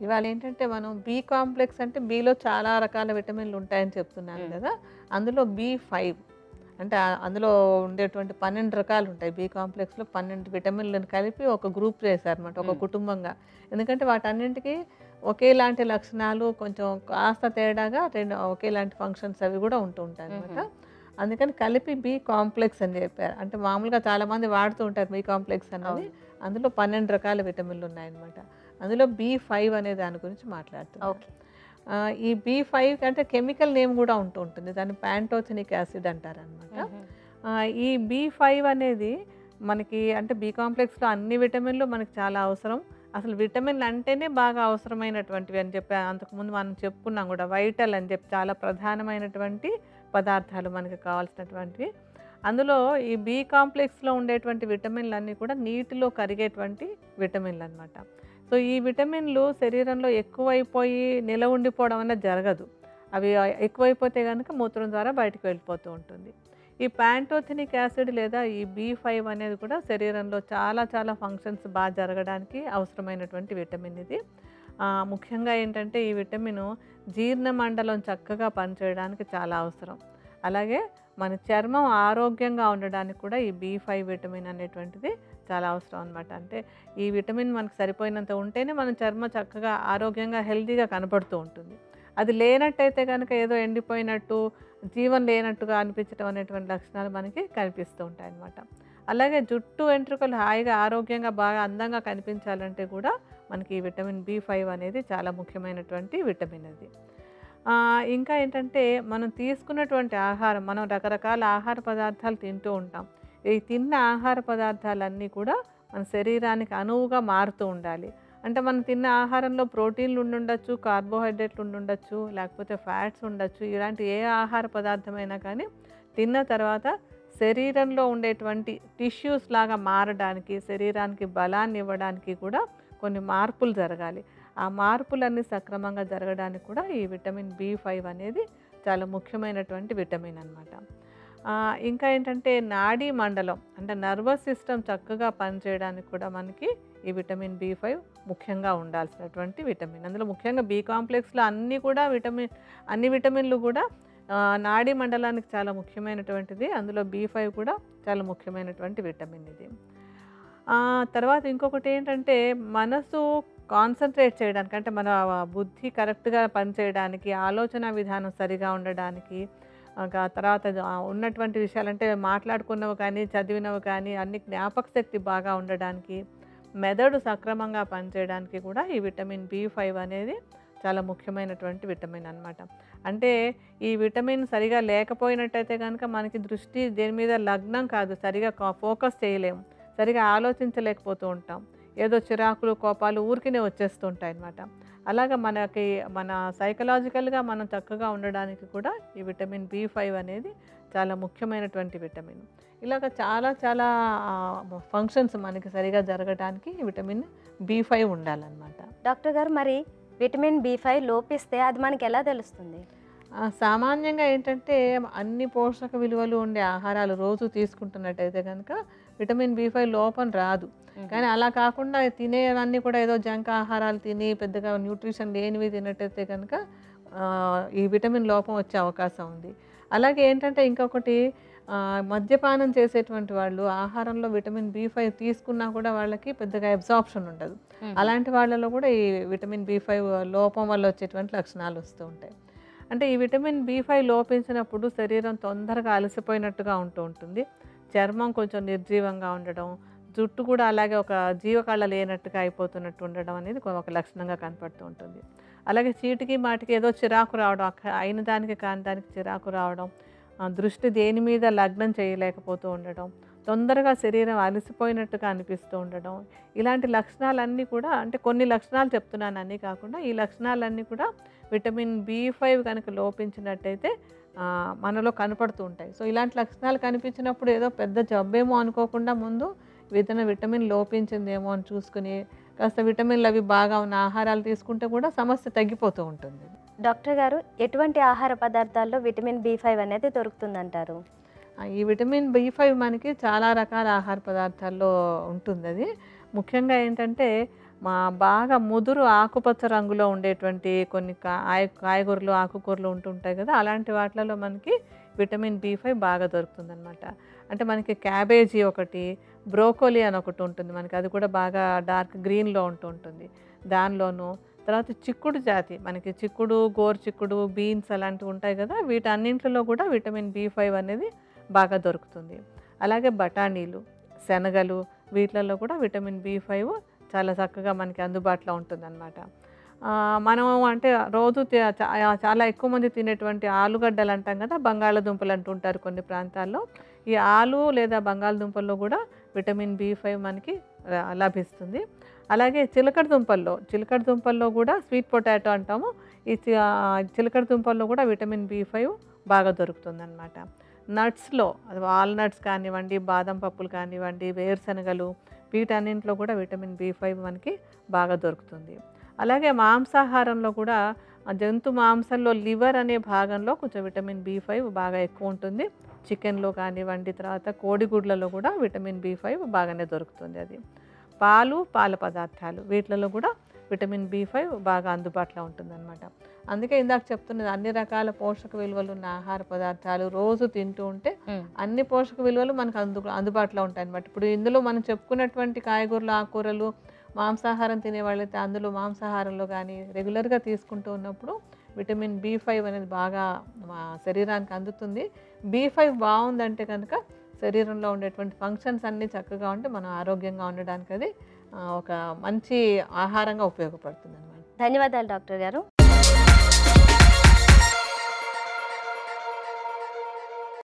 ఇవాళ ఏంటంటే మనం బి కాంప్లెక్స్ అంటే బిలో చాలా రకాల విటమిన్లు ఉంటాయని చెప్తున్నాను మ్మ్. కదా అందులో బి ఫైవ్ అంటే ఆ- అందులో ఉండేటువంటి పన్నెండు రకాలు ఉంటాయి బి కాంప్లెక్స్లో పన్నెండు విటమిన్లను కలిపి ఒక గ్రూప్ చేశారన్నమాట ఒక మ్మ్. కుటుంబంగా ఎందుకంటే వాటన్నింటికి ఒకేలాంటి లక్షణాలు కొంచెం కాస్త తేడాగా రెండు ఒకేలాంటి ఫంక్షన్స్ అవి కూడా ఉంటూ ఉంటాయి అనమాట మ్మ్. అందుకని కలిపి బి కాంప్లెక్స్ అని చెప్పారు అంటే మామూలుగా చాలా మంది వాడుతూ ఉంటారు బి కాంప్లెక్స్ అన్నది అవును. అందులో పన్నెండు రకాల విటమిన్లు ఉన్నాయన్నమాట అందులో బి ఫైవ్ అనే దాని గురించి మాట్లాడుతున్నాం ఓకే ఆ, ఈ బి ఫైవ్ అంటే కెమికల్ నేమ్ కూడా ఉంటూ ఉంటుంది దాన్ని ప్యాంటోథెనిక్ యాసిడ్ అంటారనమాట ఈ బి ఫైవ్ అనేది మనకి అంటే బి కాంప్లెక్స్లో అన్ని విటమిన్లు మనకి చాలా అవసరం అసలు విటమిన్లు అంటేనే బాగా అవసరమైనటువంటివి అని చెప్పి అంతకుముందు మనం చెప్పుకున్నాం కూడా వైటల్ అని చెప్పి చాలా ప్రధానమైనటువంటి పదార్థాలు మనకి కావాల్సినటువంటివి అందులో ఈ బి కాంప్లెక్స్లో ఉండేటువంటి విటమిన్లు అన్నీ కూడా నీటిలో కరిగేటువంటి విటమిన్లు అనమాట సో ఈ విటమిన్లు శరీరంలో ఎక్కువైపోయి నిల ఉండిపోవడం అనేది జరగదు అవి ఎక్కువైపోతే కనుక మూత్రం ద్వారా బయటకు వెళ్ళిపోతూ ఉంటుంది ఈ ప్యాంటోథెనిక్ యాసిడ్ లేదా ఈ బి ఫైవ్ అనేది కూడా శరీరంలో చాలా చాలా ఫంక్షన్స్ బాగా జరగడానికి అవసరమైనటువంటి విటమిన్ ఇది ఆ, ముఖ్యంగా ఏంటంటే ఈ విటమిన్ జీర్ణ మండలం చక్కగా పనిచేయడానికి చాలా అవసరం అలాగే మన చర్మం ఆరోగ్యంగా ఉండడానికి కూడా ఈ బి ఫైవ్ విటమిన్ అనేటువంటిది చాలా అవసరం అనమాట అంటే ఈ విటమిన్ మనకు సరిపోయినంత ఉంటేనే మన చర్మం చక్కగా ఆరోగ్యంగా హెల్తీగా కనపడుతూ ఉంటుంది అది లేనట్టయితే కనుక ఏదో ఎండిపోయినట్టు జీవం లేనట్టుగా అనిపించడం అనేటువంటి లక్షణాలు మనకి కనిపిస్తూ ఉంటాయి అన్నమాట అలాగే జుట్టు వెంట్రుకలు హాయిగా ఆరోగ్యంగా బాగా అందంగా కనిపించాలంటే కూడా మనకి ఈ విటమిన్ బి ఫైవ్ అనేది చాలా ముఖ్యమైనటువంటి విటమిన్ అది ఆ, ఇంకా ఏంటంటే మనం తీసుకున్నటువంటి ఆహారం మనం రకరకాల ఆహార పదార్థాలు తింటూ ఉంటాం ఈ తిన్న ఆహార పదార్థాలన్నీ కూడా మన శరీరానికి అనువుగా మారుతూ ఉండాలి అంటే మనం తిన్న ఆహారంలో ప్రోటీన్లు ఉండుండొచ్చు కార్బోహైడ్రేట్లు ఉండుండొచ్చు లేకపోతే ఫ్యాట్స్ ఉండొచ్చు ఇలాంటి ఏ ఆహార పదార్థమైనా కానీ తిన్న తర్వాత శరీరంలో ఉండేటువంటి టిష్యూస్ లాగా మారడానికి శరీరానికి బలాన్ని ఇవ్వడానికి కూడా కొన్ని మార్పులు జరగాలి ఆ మార్పులన్నీ సక్రమంగా జరగడానికి కూడా ఈ విటమిన్ బి ఫైవ్ అనేది చాలా ముఖ్యమైనటువంటి విటమిన్ అనమాట ఇంకా ఏంటంటే నాడీ మండలం అంటే నర్వస్ సిస్టమ్ చక్కగా పనిచేయడానికి కూడా మనకి ఈ విటమిన్ బి ఫైవ్ ముఖ్యంగా ఉండాల్సినటువంటి విటమిన్ అందులో ముఖ్యంగా బి కాంప్లెక్స్లో అన్నీ కూడా విటమిన్ అన్ని విటమిన్లు కూడా ఆ, నాడీ మండలానికి చాలా ముఖ్యమైనటువంటిది అందులో బి ఫైవ్ కూడా చాలా ముఖ్యమైనటువంటి విటమిన్ ఇది ఆ, తర్వాత ఇంకొకటి ఏంటంటే మనసు కాన్సన్ట్రేట్ చేయడానికి అంటే మన బుద్ధి కరెక్ట్గా పనిచేయడానికి ఆలోచన విధానం సరిగా ఉండడానికి ఇంకా తర్వాత ఆ ఉన్నటువంటి విషయాలు అంటే మాట్లాడుకున్నవి కానీ చదివినవి కానీ అన్ని జ్ఞాపక శక్తి బాగా ఉండడానికి మెదడు సక్రమంగా పనిచేయడానికి కూడా ఈ విటమిన్ బి ఫైవ్ అనేది చాలా ముఖ్యమైనటువంటి విటమిన్ అన్నమాట అంటే ఈ విటమిన్ సరిగా లేకపోయినట్టయితే కనుక మనకి దృష్టి దేని మీద లగ్నం కాదు సరిగా ఫోకస్ చేయలేము సరిగా ఆలోచించలేకపోతూ ఉంటాం ఏదో చిరాకులు కోపాలు ఊరికినే వచ్చేస్తూ ఉంటాయి అన్నమాట అలాగా మనకి మన సైకలాజికల్గా మనం చక్కగా ఉండడానికి కూడా ఈ విటమిన్ బి ఫైవ్ అనేది చాలా ముఖ్యమైనటువంటి విటమిన్ ఇలాగ చాలా చాలా ఫంక్షన్స్ మనకి సరిగా జరగడానికి ఈ విటమిన్ బి ఫైవ్ ఉండాలన్నమాట డాక్టర్ గారు మరి విటమిన్ బి ఫైవ్ లోపిస్తే అది మనకి ఎలా తెలుస్తుంది ఆ, సామాన్యంగా ఏంటంటే అన్ని పోషక విలువలు ఉండే ఆహారాలు రోజు తీసుకుంటున్నట్టయితే కనుక విటమిన్ బి ఫైవ్ లోపం రాదు కానీ అలా కాకుండా తినేవన్నీ కూడా ఏదో జంక్ ఆహారాలు తిని పెద్దగా న్యూట్రిషన్ లేనివి తిన్నట్టయితే కనుక ఆ, ఈ విటమిన్ లోపం వచ్చే అవకాశం ఉంది అలాగే ఏంటంటే ఇంకొకటి ఆ, మద్యపానం చేసేటువంటి వాళ్ళు ఆహారంలో విటమిన్ బి ఫైవ్ తీసుకున్నా కూడా వాళ్ళకి పెద్దగా అబ్జార్ప్షన్ ఉండదు మ్మ్. అలాంటి వాళ్ళలో కూడా ఈ విటమిన్ బి ఫైవ్ లోపం వల్ల వచ్చేటువంటి లక్షణాలు వస్తూ ఉంటాయి అంటే ఈ విటమిన్ బి ఫైవ్ లోపించినప్పుడు శరీరం తొందరగా అలసిపోయినట్టుగా ఉంటూ ఉంటుంది చర్మం కొంచెం నిర్జీవంగా ఉండడం జుట్టు కూడా అలాగే ఒక జీవకళ లేనట్టుగా అయిపోతున్నట్టు ఉండడం అనేది కొ- ఒక లక్షణంగా కనపడుతూ ఉంటుంది అలాగే చీటికి మాటికి ఏదో చిరాకు రావడం అక్క- అయిన దానికి కాని దానికి చిరాకు రావడం ఆ, దృష్టి దేని మీద లగ్నం చేయలేకపోతూ ఉండడం తొందరగా శరీరం అలసిపోయినట్టుగా అనిపిస్తూ ఉండడం ఇలాంటి లక్షణాలన్నీ కూడా అంటే కొన్ని లక్షణాలు చెప్తున్నాను అన్నీ కాకుండా ఈ లక్షణాలన్నీ కూడా విటమిన్ బి ఫైవ్ కనుక లోపించినట్టయితే ఆ, మనలో కనపడుతూ ఉంటాయి సో ఇలాంటి లక్షణాలు కనిపించినప్పుడు ఏదో పెద్ద జబ్బేమో అనుకోకుండా ముందు ఏదైనా విటమిన్ లోపించిందేమో అని చూసుకుని కాస్త విటమిన్లు అవి బాగా ఉన్న ఆహారాలు తీసుకుంటే కూడా సమస్య తగ్గిపోతూ ఉంటుంది డాక్టర్ గారు ఎటువంటి ఆహార పదార్థాల్లో విటమిన్ బి ఫైవ్ అనేది దొరుకుతుందంటారు ఆ, ఈ విటమిన్ బి ఫైవ్ మనకి చాలా రకాల ఆహార పదార్థాల్లో ఉంటుంది అది ముఖ్యంగా ఏంటంటే మా బాగా ముదురు ఆకుపచ్చ రంగులో ఉండేటువంటి కొన్ని కాయ కాయగూరలు ఆకుకూరలు ఉంటుంటాయి కదా అలాంటి వాటిలలో మనకి విటమిన్ బి ఫైవ్ బాగా దొరుకుతుంది అనమాట అంటే మనకి క్యాబేజీ ఒకటి బ్రోకోలీ అని ఒకటి ఉంటుంది మనకి అది కూడా బాగా డార్క్ గ్రీన్లో ఉంటూ ఉంటుంది దానిలోనూ తర్వాత చిక్కుడు జాతి మనకి చిక్కుడు గోరు చిక్కుడు బీన్స్ అలాంటివి ఉంటాయి కదా వీటన్నింటిలో కూడా విటమిన్ బి ఫైవ్ అనేది బాగా దొరుకుతుంది అలాగే బఠానీలు శనగలు వీటిలలో కూడా విటమిన్ బి ఫైవ్ చాలా చక్కగా మనకి అందుబాటులో ఉంటుందన్నమాట ఆ, మనం అంటే రోజు తి- చా- చాలా ఎక్కువ మంది తినేటువంటి ఆలుగడ్డలు అంటాం కదా బంగాళదుంపలు అంటుంటారు కొన్ని ప్రాంతాల్లో ఈ ఆలు లేదా బంగాళదుంపల్లో కూడా విటమిన్ బి ఫైవ్ మనకి ర- లభిస్తుంది అలాగే చిలకడ దుంపల్లో చిలకడ దుంపల్లో కూడా స్వీట్ పొటాటో అంటాము ఈ చి- ఆ, చిలకడ దుంపల్లో కూడా విటమిన్ బి ఫైవ్ బాగా దొరుకుతుంది అనమాట నట్స్లో అది వాల్నట్స్ కానివ్వండి బాదం పప్పులు కానివ్వండి వేరుశనగలు వీటన్నింటిలో కూడా విటమిన్ బి ఫైవ్ మనకి బాగా దొరుకుతుంది అలాగే మాంసాహారంలో కూడా ఆ జంతు మాంసంలో లివర్ అనే భాగంలో కొంచెం విటమిన్ బి ఫైవ్ బాగా ఎక్కువ ఉంటుంది చికెన్లో కానివ్వండి తర్వాత కోడిగుడ్లలో కూడా విటమిన్ బి ఫైవ్ బాగానే దొరుకుతుంది అది పాలు పాల పదార్థాలు వీటిలలో కూడా విటమిన్ బి ఫైవ్ బాగా అందుబాటులో ఉంటుందన్నమాట అందుకే ఇందాక చెప్తున్నది అన్ని రకాల పోషక విలువలు ఉన్న ఆహార పదార్థాలు రోజు తింటూ ఉంటే అన్ని పోషక విలువలు మనకు అందు అందుబాటులో ఉంటాయి అన్నమాట ఇప్పుడు ఇందులో మనం చెప్పుకున్నటువంటి కాయగూరలు ఆకుకూరలు మాంసాహారం తినే వాళ్ళైతే అందులో మాంసాహారంలో కానీ రెగ్యులర్గా తీసుకుంటూ ఉన్నప్పుడు విటమిన్ బి ఫైవ్ అనేది బాగా మా శరీరానికి అందుతుంది బి ఫైవ్ బాగుందంటే కనుక శరీరంలో ఉండేటువంటి ఫంక్షన్స్ అన్నీ చక్కగా ఉంటే మనం ఆరోగ్యంగా ఉండడానికి అది ఆ, ఒక మంచి ఆహారంగా ఉపయోగపడుతుంది అనమాట ధన్యవాదాలు డాక్టర్ గారు